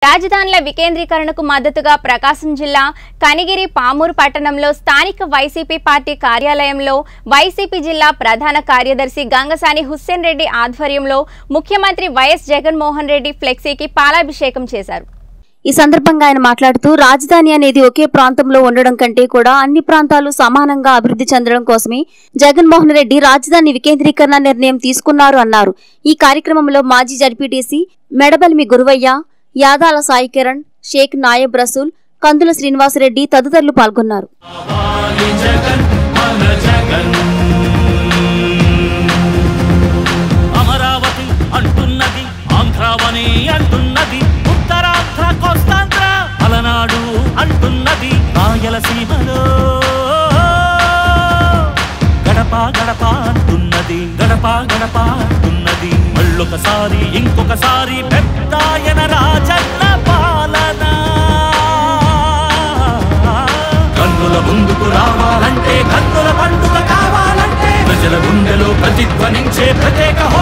రాజధానుల వికేంద్రీకరణకు మద్దతుగా ప్రకాశం జిల్లా కనిగిరి పామూరు పట్టణంలో స్థానిక వైసీపీ పార్టీ కార్యాలయంలో వైసీపీ జిల్లా ప్రధాన కార్యదర్శి గంగసాని హుస్సేన్ రెడ్డి ఆధ్వర్యంలో ముఖ్యమంత్రి వైఎస్ జగన్మోహన్ రెడ్డి ఫ్లెక్సీకి పాలాభిషేకం చేశారు ఈ సందర్భంగా ఆయన మాట్లాడుతూ రాజధాని అనేది ఒకే ప్రాంతంలో ఉండడం కంటే కూడా అన్ని ప్రాంతాలు సమానంగా అభివృద్ధి చెందడం కోసమే జగన్మోహన్ రెడ్డి రాజధాని వికేంద్రీకరణ నిర్ణయం తీసుకున్నారు అన్నారు ఈ కార్యక్రమంలో మాజీ జడ్పీటీసీ మెడబల్మి గురువయ్య యాదాల సాయి కిరణ్ షేక్ నాయబ్ రసూల్ కందుల శ్రీనివాసరెడ్డి తదితరులు పాల్గొన్నారు కావాలి జగన్ మన జగన్ అమరావతి అంటున్నది ఆంధ్రావని అంటున్నది ఉత్తరాంధ్ర కోస్తాంధ్ర పలనాడు అంటున్నది రాయలసీమలో గడప గడప అంటున్నది గడప గడప అంటున్నది మళ్ళొకసారి ఇంకొకసారి పెద్దాయన రాజన్న పాలన కన్నుల ముందుకు రావాలంటే కన్నుల పండుగ కావాలంటే ప్రజల గుండెలో ప్రతిధ్వనించే ప్రత్యేక